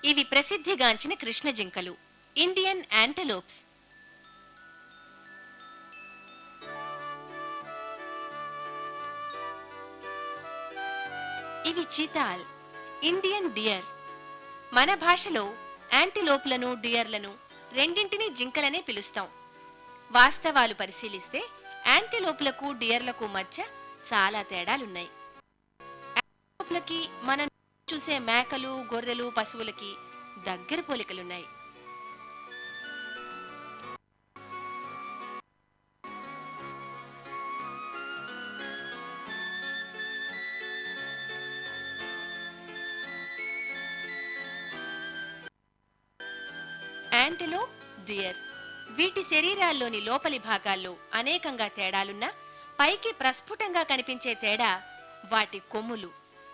ఇవి ప్రసిద్ధిగాంచిన కృష్ణ జింకలు ఇండియన్ యాంటలోప్స్ ఇవి చీతాల్ ఇండియన్ డియర్ మన భాషలో యాంటిలోప్లను డియర్లను రెండింటినీ జింకలనే పిలుస్తాం వాస్తవాలు పరిశీలిస్తే యాంటిలోప్లకు డియర్లకు మధ్య చాలా తేడాలున్నాయి యాంటిలోప్లకి మనం చూసే మేకలు గొర్రెలు పశువులకి దగ్గర పోలికలున్నాయి యాంటిలో డియర్ వీటి శరీరాల్లోని లోపలి భాగాల్లో అనేకంగా తేడాలున్నా పైకి ప్రస్ఫుటంగా కనిపించే తేడా వాటి కొమ్ములు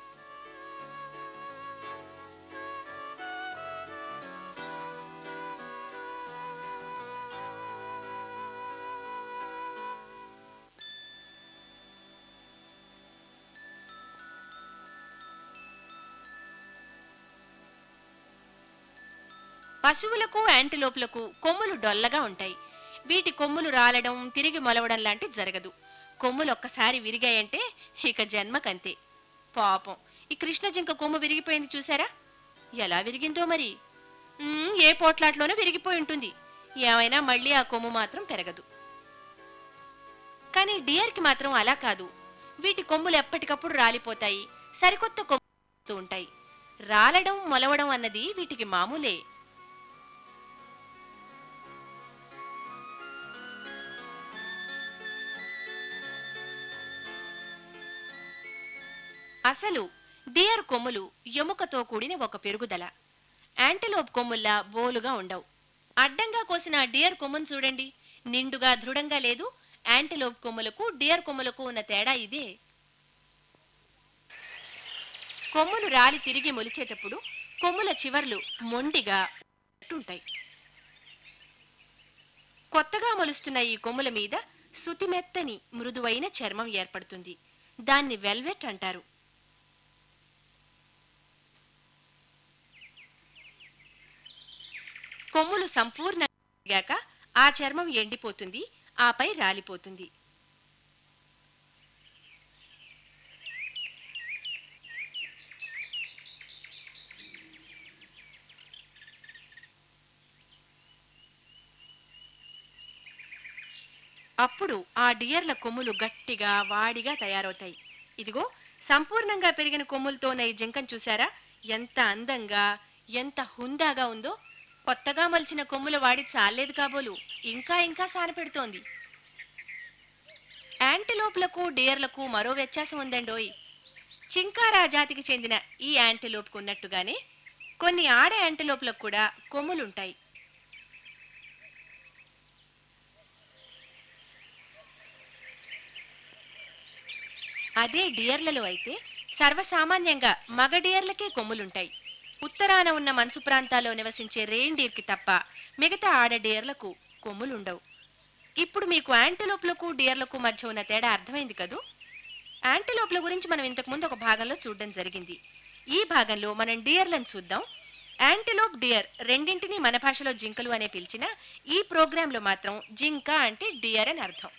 పశువులకు యాంటిలోపులకు కొమ్ములు డొల్లగా ఉంటాయి వీటి కొమ్ములు రాలడం తిరిగి మొలవడం లాంటి జరగదు కొమ్ములు ఒక్కసారి విరిగాయంటే ఇక జన్మకంతే పాపం ఈ కృష్ణ జింక కొమ్ము విరిగిపోయింది చూసారా ఎలా విరిగిందో మరి ఉమ్, ఏ పోట్లాట్లోనూ విరిగిపోయి ఉంటుంది ఏమైనా మళ్ళీ ఆ కొమ్ము మాత్రం పెరగదు కానీ డియర్కి మాత్రం అలా కాదు వీటి కొమ్ములు ఎప్పటికప్పుడు రాలిపోతాయి సరికొత్త కొమ్ములు ఉంటాయి రాలడం మొలవడం అన్నది వీటికి మామూలే అసలు డియర్ కొమ్ములు ఎముకతో కూడిన ఒక పెరుగుదల యాంటిలోప్ కొమ్ముల్లా బోలుగా ఉండవు అడ్డంగా కోసిన డియర్ కొమ్మును చూడండి నిండుగా దృఢంగా లేదు యాంటిలోప్ కొమ్ములకు డియర్ కొమ్ములకు ఉన్న తేడా ఇదే కొమ్ములు రాలి తిరిగి మొలిచేటప్పుడు కొమ్ముల చివర్లు మొండిగా ఉంటాయి కొత్తగా మొలుస్తున్న ఈ కొమ్ముల మీద సుతిమెత్తని మృదువైన చర్మం ఏర్పడుతుంది దాన్ని వెల్వెట్ అంటారు కొమ్ములు సంపూర్ణంగా ఆ చర్మం ఎండిపోతుంది ఆపై రాలిపోతుంది అప్పుడు ఆ డియర్ల కొమ్ములు గట్టిగా వాడిగా తయారవుతాయి ఇదిగో సంపూర్ణంగా పెరిగిన కొమ్ములతోన ఈ జింకను చూసారా ఎంత అందంగా ఎంత హుందాగా ఉందో కొత్తగా మలిచిన కొమ్ముల వాడి చాలేదు కాబోలు ఇంకా ఇంకా సానపెడుతోంది యాంటిలోప్లకు డియర్లకు మరో వ్యత్యాసం ఉందండోయ్ చింకారా జాతికి చెందిన ఈ యాంటిలోప్కు ఉన్నట్టుగానే కొన్ని ఆడ యాంటిలోప్లకు కూడా కొమ్ములుంటాయి అదే డియర్లలో అయితే సర్వసామాన్యంగా మగ డియర్లకే కొమ్ములుంటాయి ఉత్తరాన ఉన్న మంచు ప్రాంతాల్లో నివసించే రెయిన్డీర్కి తప్ప మిగతా ఆడ డియర్లకు కొమ్ములుండవు ఇప్పుడు మీకు యాంటిలోప్లకు డియర్లకు మధ్య ఉన్న తేడా అర్థమైంది కదూ యాంటిలోప్ల గురించి మనం ఇంతకుముందు ఒక భాగంలో చూడడం జరిగింది ఈ భాగంలో మనం డియర్లను చూద్దాం యాంటిలోప్ డియర్ రెండింటినీ మన భాషలో జింకలు అనే పిలిచిన ఈ ప్రోగ్రాంలో మాత్రం జింక అంటే డియర్ అని అర్థం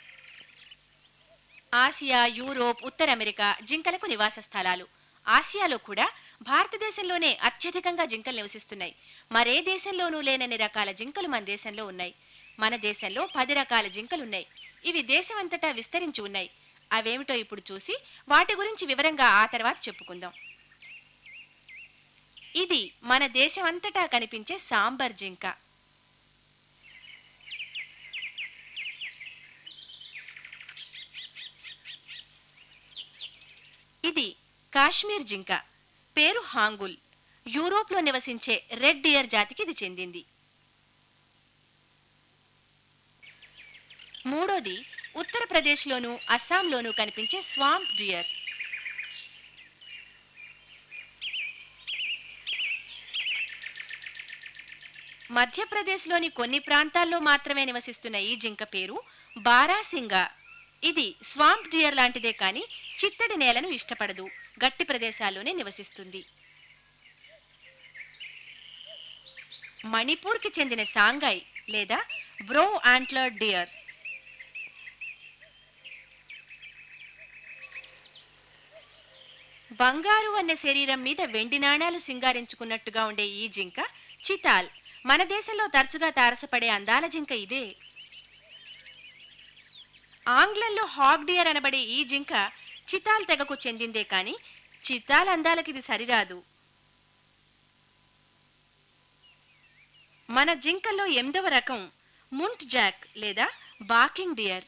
ఆసియా యూరోప్ ఉత్తర అమెరికా జింకలకు నివాస స్థలాలు ఆసియాలో కూడా భారతదేశంలోనే అత్యధికంగా జింకలు నివసిస్తున్నాయి మరే దేశంలోనూ లేనన్ని రకాల జింకలు మన దేశంలో ఉన్నాయి మన దేశంలో పది రకాల జింకలున్నాయి ఇవి దేశమంతటా విస్తరించి ఉన్నాయి అవేమిటో ఇప్పుడు చూసి వాటి గురించి వివరంగా ఆ తర్వాత చెప్పుకుందాం ఇది మన దేశమంతటా కనిపించే సాంబర్ జింక ఇది కాశ్మీర్ జింక పేరు హాంగుల్ యూరోప్లో నివసించే రెడ్ డియర్ జాతికి ఇది చెందింది మూడోది ఉత్తరప్రదేశ్లోను అస్సాంలోనూ కనిపించే స్వాంప్ డియర్ మధ్యప్రదేశ్లోని కొన్ని ప్రాంతాల్లో మాత్రమే నివసిస్తున్న ఈ జింక పేరు బారాసింగా ఇది స్వాంప్ డియర్ లాంటిదే కానీ చిత్తడి నేలను ఇష్టపడదు గట్టి ప్రదేశాల్లోనే నివసిస్తుంది మణిపూర్కి చెందిన సాంగాయ్ లేదా బ్రో ఆంట్లర్ డియర్ బంగారు అన్న శరీరం మీద వెండి నాణాలు సింగారించుకున్నట్టుగా ఉండే ఈ జింక చితాల్ మన దేశంలో తరచుగా తారసపడే అందాల జింక ఇదే ఆంగ్లంలో హాగ్ డియర్ అనబడే ఈ జింక చితాల్ తెగకు చెందిందే కాని చితాల్ అందాలకిది సరిరాదు మన జింకల్లో ఎనిమిదవ రకం ముంట్ జాక్ లేదా బాకింగ్ డియర్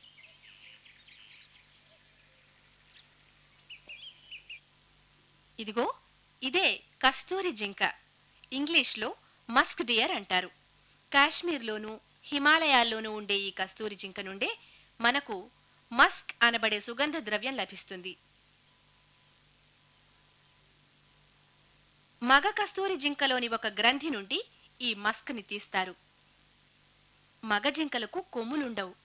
ఇదిగో ఇదే కస్తూరి జింక ఇంగ్లీష్లో మస్క్ డియర్ అంటారు కాశ్మీర్లోనూ హిమాలయాల్లోనూ ఉండే ఈ కస్తూరి జింక నుండే మనకు మస్క్ అనబడే సుగంధ ద్రవ్యం లభిస్తుంది మగ కస్తూరి జింకలోని ఒక గ్రంథి నుండి ఈ మస్క్ని తీస్తారు మగ జింకలకు కొమ్ములుండవు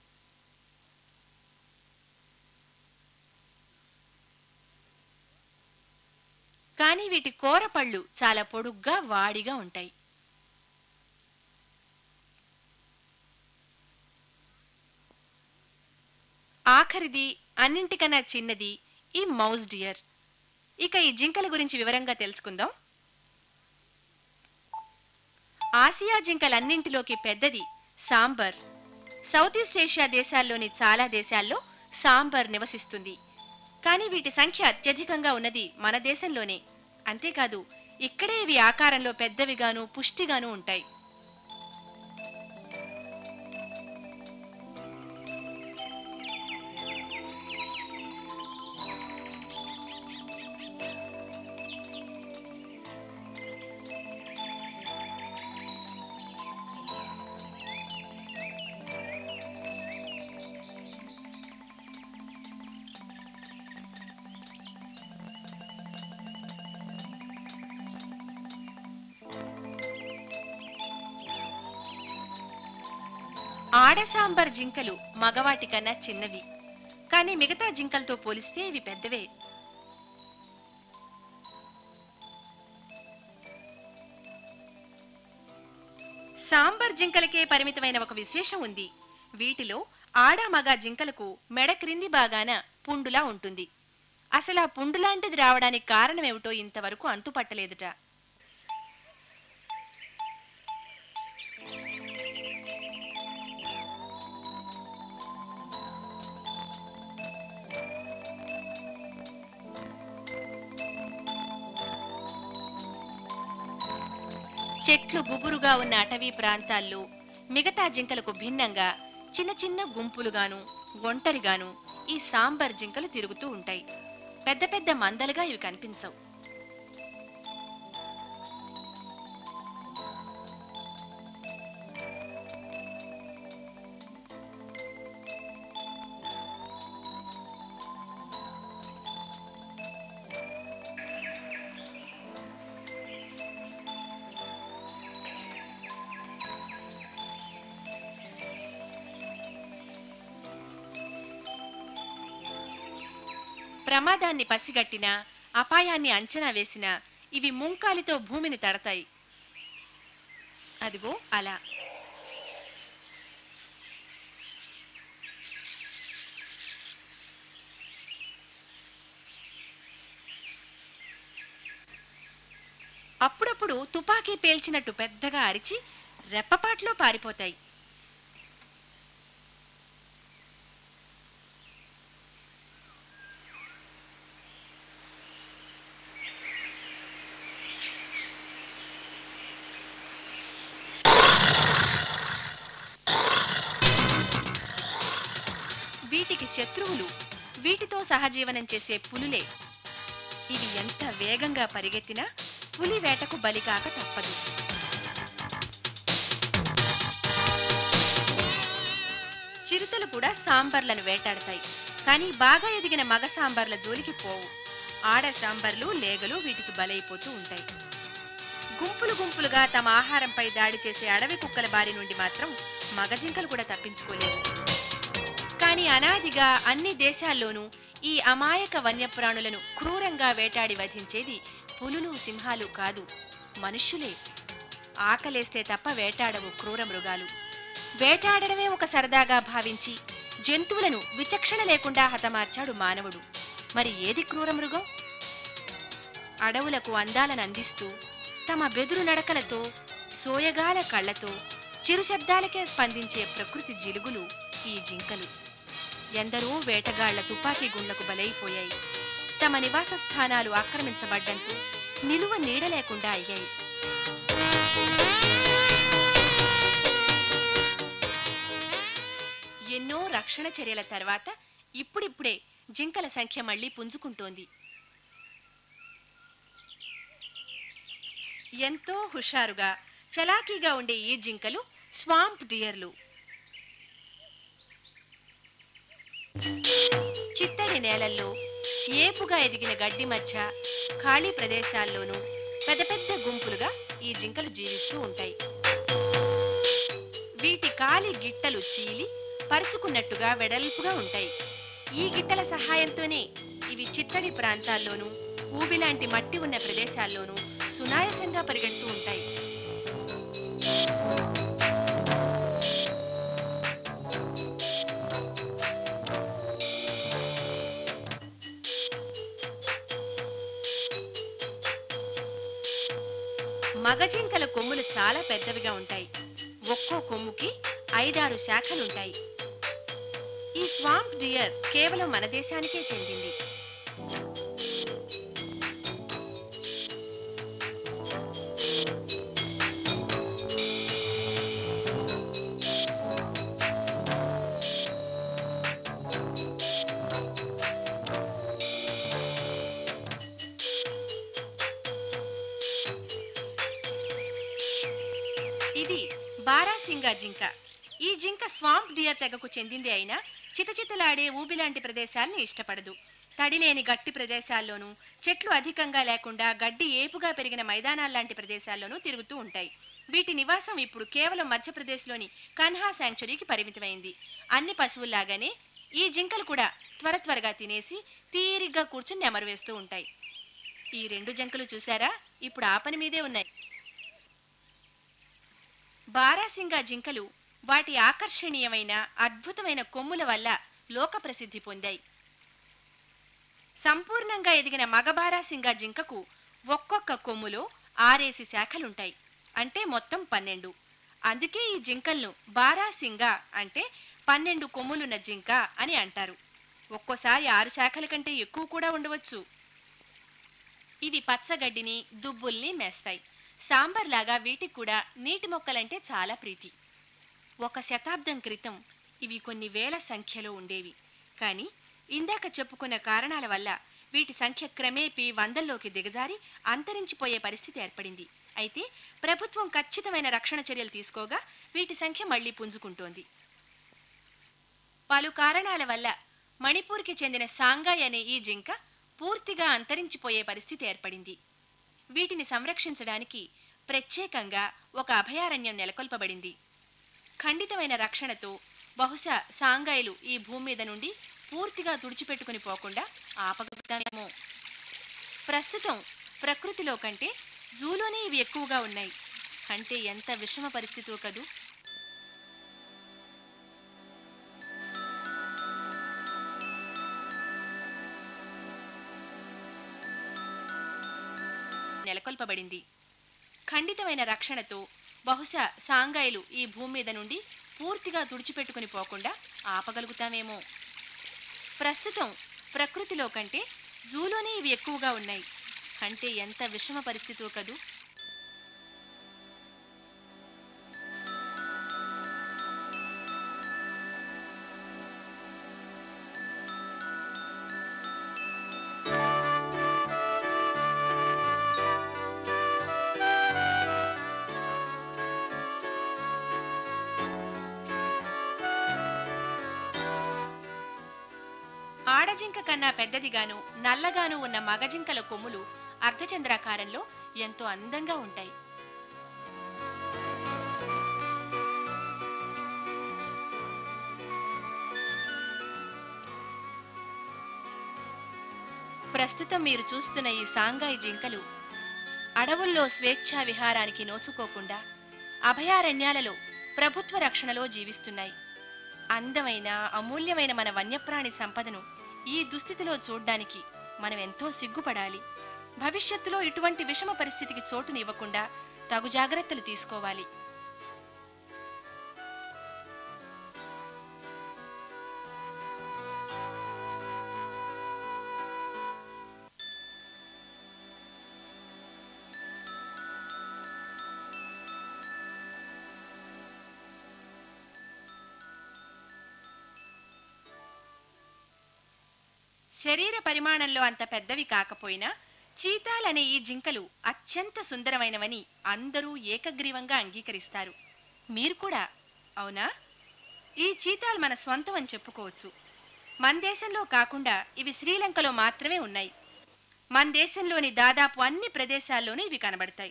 కానీ వీటి కోరపళ్ళు చాలా పొడుగ్గా వాడిగా ఉంటాయి ఆఖరిది అన్నింటికన్నా చిన్నది ఈ మౌస్ డియర్ ఇక ఈ జింకల గురించి వివరంగా తెలుసుకుందాం ఆసియా జింకలన్నింటిలోకి పెద్దది సాంబర్ సౌత్ ఈస్ట్ ఏషియా దేశాల్లోని చాలా దేశాల్లో సాంబర్ నివసిస్తుంది కానీ వీటి సంఖ్య అత్యధికంగా ఉన్నది మన దేశంలోనే అంతేకాదు ఇక్కడే ఇవి ఆకారంలో పెద్దవిగాను పుష్టిగాను ఉంటాయి ఆడ సాంబర్ జింకలు మగవాటి కన్నా చిన్నవి కానీ మిగతా జింకలతో పోలిస్తే ఇవి పెద్దవే సాంబర్ జింకలకే పరిమితమైన ఒక విశేషం ఉంది వీటిలో ఆడ మగ జింకలకు మెడ క్రింది భాగాన పుండులా ఉంటుంది అసలు ఆ పుండులాంటిది రావడానికి కారణమేమిటో ఇంతవరకు అంతుపట్టలేదుట చెట్లు గుబురుగా ఉన్న అటవీ ప్రాంతాల్లో మిగతా జింకలకు భిన్నంగా చిన్న చిన్న గుంపులుగాను ఒంటరిగాను ఈ సాంబర్ జింకలు తిరుగుతూ ఉంటాయి పెద్ద పెద్ద మందలుగా ఇవి కనిపించవు ప్రమాదాన్ని పసిగట్టినా అపాయాన్ని అంచనా వేసినా ఇవి ముంకాలితో భూమిని తడతాయి అదిగో అలా అప్పుడప్పుడు తుపాకీ పేల్చినట్టు పెద్దగా అరిచి రెప్పపాట్లో పారిపోతాయి వీటికి శత్రువులు వీటితో సహజీవనం చేసే పులులే ఇవి ఎంత వేగంగా పరిగెత్తినా పులి వేటకు బలికాక తప్పదు చిరుతలు కూడా సాంబార్లను వేటాడతాయి కానీ బాగా ఎదిగిన మగ సాంబార్ల జోలికి పోవు ఆడ సాంబార్లు లేగలు వీటికి బలైపోతూ ఉంటాయి గుంపులు గుంపులుగా తమ ఆహారంపై దాడి చేసే అడవి కుక్కల బారి నుండి మాత్రం మగజింకలు కూడా తప్పించుకోలేవు కానీ అనాదిగా అన్ని దేశాల్లోనూ ఈ అమాయక వన్యప్రాణులను క్రూరంగా వేటాడి వధించేది పులులు సింహాలు కాదు మనుష్యులే ఆకలేస్తే తప్ప వేటాడవు క్రూర మృగాలు వేటాడడమే ఒక సరదాగా భావించి జంతువులను విచక్షణ లేకుండా హతమార్చాడు మానవుడు మరి ఏది క్రూర మృగం అడవులకు అందాలను అందిస్తూ తమ బెదురు నడకలతో సోయగాల కళ్ళతో చిరు శబ్దాలకే స్పందించే ప్రకృతి జిలుగులు ఈ జింకలు ఎందరో వేటగాళ్ల తుపాకీ గుండ్లకు బలైపోయాయి తమ నివాస స్థానాలు ఆక్రమించబడ్డంతో నిలువ నీడ లేకుండా అయ్యాయి ఎన్నో రక్షణ చర్యల తర్వాత ఇప్పుడిప్పుడే జింకల సంఖ్య మళ్లీ పుంజుకుంటోంది ఎంతో హుషారుగా చలాకీగా ఉండే ఈ జింకలు స్వాంప్ డియర్లు చిత్తడి నేలల్లో ఏపుగా ఎదిగిన గడ్డి మధ్య ఖాళీ ప్రదేశాల్లోనూ పెద్ద పెద్ద గుంపులుగా ఈ జింకలు జీవిస్తూ ఉంటాయి వీటి కాలి గిట్టలు చీలి పరుచుకున్నట్టుగా వెడల్పుగా ఉంటాయి ఈ గిట్టల సహాయంతోనే ఇవి చిత్తడి ప్రాంతాల్లోనూ ఊబిలాంటి మట్టి ఉన్న ప్రదేశాల్లోనూ సునాయాసంగా పరిగెడుతూ ఉంటాయి మగజింకల కొమ్ములు చాలా పెద్దవిగా ఉంటాయి ఒక్కో కొమ్ముకి ఐదారు శాఖలుంటాయి ఈ స్వాంప్ డియర్ కేవలం మన దేశానికే చెందింది ఇది బారాసింగా జింక ఈ జింక స్వాంప్ డియర్ తెగకు చెందింది అయినా చితచితలాడే ఊబిలాంటి ప్రదేశాల్ని ఇష్టపడదు తడిలేని గట్టి ప్రదేశాల్లోనూ చెట్లు అధికంగా లేకుండా గడ్డి ఏపుగా పెరిగిన మైదానాల్లాంటి ప్రదేశాల్లోనూ తిరుగుతూ ఉంటాయి వీటి నివాసం ఇప్పుడు కేవలం మధ్యప్రదేశ్లోని కన్హా శాంక్చురీకి పరిమితమైంది అన్ని పశువుల్లాగానే ఈ జింకలు కూడా త్వర త్వరగా తినేసి తీరిగ్గా కూర్చుని నెమరు వేస్తూ ఉంటాయి ఈ రెండు జంకలు చూసారా ఇప్పుడు ఆ పని మీదే ఉన్నాయి బారాసింగా జింకలు వాటి ఆకర్షణీయమైన అద్భుతమైన కొమ్ముల వల్ల లోక ప్రసిద్ధి పొందాయి సంపూర్ణంగా ఎదిగిన మగ బారాసింగా జింకకు ఒక్కొక్క కొమ్ములో ఆరేసి శాఖలుంటాయి అంటే మొత్తం పన్నెండు అందుకే ఈ జింకలను బారాసింగా అంటే పన్నెండు కొమ్ములున్న జింక అని అంటారు ఒక్కోసారి ఆరు శాఖల కంటే ఎక్కువ కూడా ఉండవచ్చు ఇవి పచ్చగడ్డిని దుబ్బుల్ని మేస్తాయి సాంబార్ లాగా వీటికి కూడా నీటి మొక్కలంటే చాలా ప్రీతి ఒక శతాబ్దం క్రితం ఇవి కొన్ని వేల సంఖ్యలో ఉండేవి కానీ ఇందాక చెప్పుకున్న కారణాల వల్ల వీటి సంఖ్య క్రమేపీ వందల్లోకి దిగజారి అంతరించిపోయే పరిస్థితి ఏర్పడింది అయితే ప్రభుత్వం ఖచ్చితమైన రక్షణ చర్యలు తీసుకోగా వీటి సంఖ్య మళ్లీ పుంజుకుంటోంది పలు కారణాల వల్ల మణిపూర్కి చెందిన సాంగాయ్ అనే ఈ జింక పూర్తిగా అంతరించిపోయే పరిస్థితి ఏర్పడింది వీటిని సంరక్షించడానికి ప్రత్యేకంగా ఒక అభయారణ్యం నెలకొల్పబడింది ఖండితమైన రక్షణతో బహుశా సాంగాయిలు ఈ భూమి మీద నుండి పూర్తిగా తుడిచిపెట్టుకుని పోకుండా ఆపగలుగుతామేమో ప్రస్తుతం ప్రకృతిలో కంటే జూలోనే ఇవి ఎక్కువగా ఉన్నాయి అంటే ఎంత విషమ పరిస్థితో కదూ నెలకొల్పబడింది ఖండితమైన రక్షణతో బహుశా సాంగాయిలు ఈ భూమి మీద నుండి పూర్తిగా తుడిచిపెట్టుకుని పోకుండా ఆపగలుగుతామేమో ప్రస్తుతం ప్రకృతిలో కంటే జూలోనే ఇవి ఎక్కువగా ఉన్నాయి అంటే ఎంత విషమ పరిస్థితో కదూ ఆడజింక కన్నా పెద్దదిగాను నల్లగాను ఉన్న మగజింకల కొమ్ములు అర్ధచంద్రాకారంలో ఎంతో అందంగా ఉంటాయి ప్రస్తుతం మీరు చూస్తున్న ఈ సాంగాయి జింకలు అడవుల్లో స్వేచ్ఛా విహారానికి నోచుకోకుండా అభయారణ్యాలలో ప్రభుత్వ రక్షణలో జీవిస్తున్నాయి అందమైన అమూల్యమైన మన వన్యప్రాణి సంపదను ఈ దుస్థితిలో చూడ్డానికి మనం ఎంతో సిగ్గుపడాలి భవిష్యత్తులో ఇటువంటి విషమ పరిస్థితికి చోటునివ్వకుండా తగు జాగ్రత్తలు తీసుకోవాలి శరీర పరిమాణంలో అంత పెద్దవి కాకపోయినా చీతాలనే ఈ జింకలు అత్యంత సుందరమైనవని అందరూ ఏకగ్రీవంగా అంగీకరిస్తారు మీరు కూడా అవునా ఈ చీతాలు మన స్వంతం అని చెప్పుకోవచ్చు మన దేశంలో కాకుండా ఇవి శ్రీలంకలో మాత్రమే ఉన్నాయి మన దేశంలోని దాదాపు అన్ని ప్రదేశాల్లోనూ ఇవి కనబడతాయి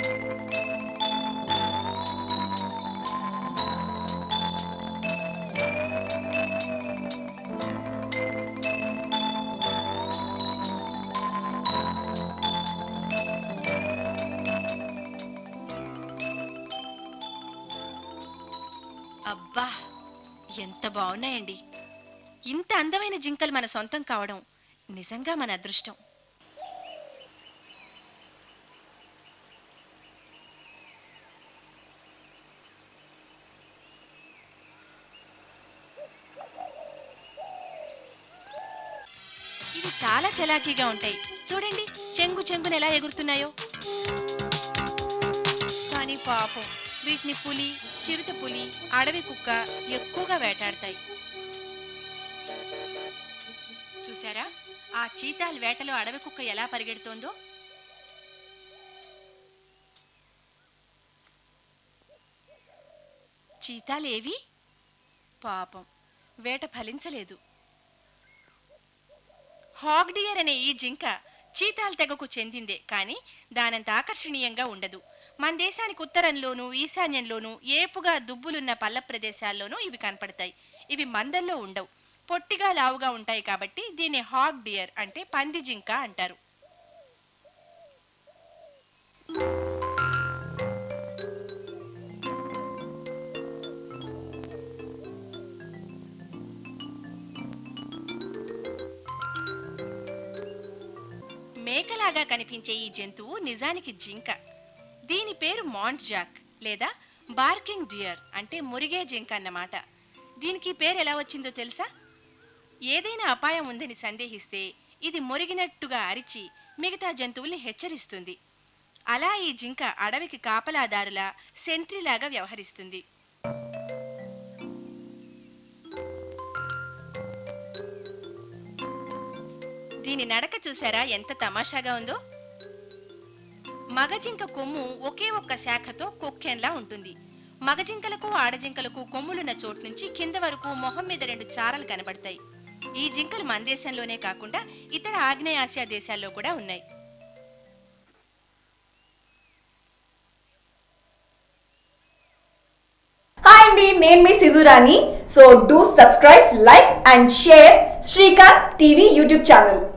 అబ్బా ఎంత బాగున్నాయండి ఇంత అందమైన జింకలు మన సొంతం కావడం నిజంగా మన అదృష్టం ఇవి చాలా చలాకీగా ఉంటాయి చూడండి చెంగు చెంగున ఎలా ఎగురుతున్నాయో కానీ పాపం వీటిని పులి చిరుత పులి అడవి కుక్క ఎక్కువగా వేటాడతాయి చూసారా ఆ చీతాల్ వేటలో అడవి కుక్క ఎలా పరిగెడుతోందో చీతాలేవి పాపం వేట ఫలించలేదు హాగ్ డియర్ అనే ఈ జింక చీతాల్ తెగకు చెందిందే కానీ దానంత ఆకర్షణీయంగా ఉండదు మన దేశానికి ఉత్తరంలోనూ ఈశాన్యంలోనూ ఏపుగా దుబ్బులున్న పల్ల ప్రదేశాల్లోనూ ఇవి కనపడతాయి ఇవి మందల్లో ఉండవు పొట్టిగా లావుగా ఉంటాయి కాబట్టి దీన్ని హాగ్ డియర్ అంటే పంది జింక అంటారు మేకలాగా కనిపించే ఈ జంతువు నిజానికి జింక దీని పేరు మాంట్ జాక్ లేదా బార్కింగ్ డియర్ అంటే మురిగే జింక అన్నమాట దీనికి పేరు ఎలా వచ్చిందో తెలుసా ఏదైనా అపాయం ఉందని సందేహిస్తే ఇది మురిగినట్టుగా అరిచి మిగతా జంతువుల్ని హెచ్చరిస్తుంది అలా ఈ జింక అడవికి కాపలాదారులా సెంట్రీలాగా వ్యవహరిస్తుంది దీని నడక చూసారా ఎంత తమాషాగా ఉందో మగజింక కొమ్ము ఒకే ఒక్క శాఖతో కొక్కెన్లా ఉంటుంది మగజింకలకు ఆడజింకలకు కొమ్ములున్న చోటు నుంచి కింద వరకు మొహం మీద రెండు చారలు కనబడతాయి ఈ జింకలు మన దేశంలోనే కాకుండా ఇతర ఆగ్నేయాసియా దేశాల్లో కూడా ఉన్నాయి హాయ్ అండి నేను మీ Sidhurani so do subscribe like and share Srikanth TV YouTube channel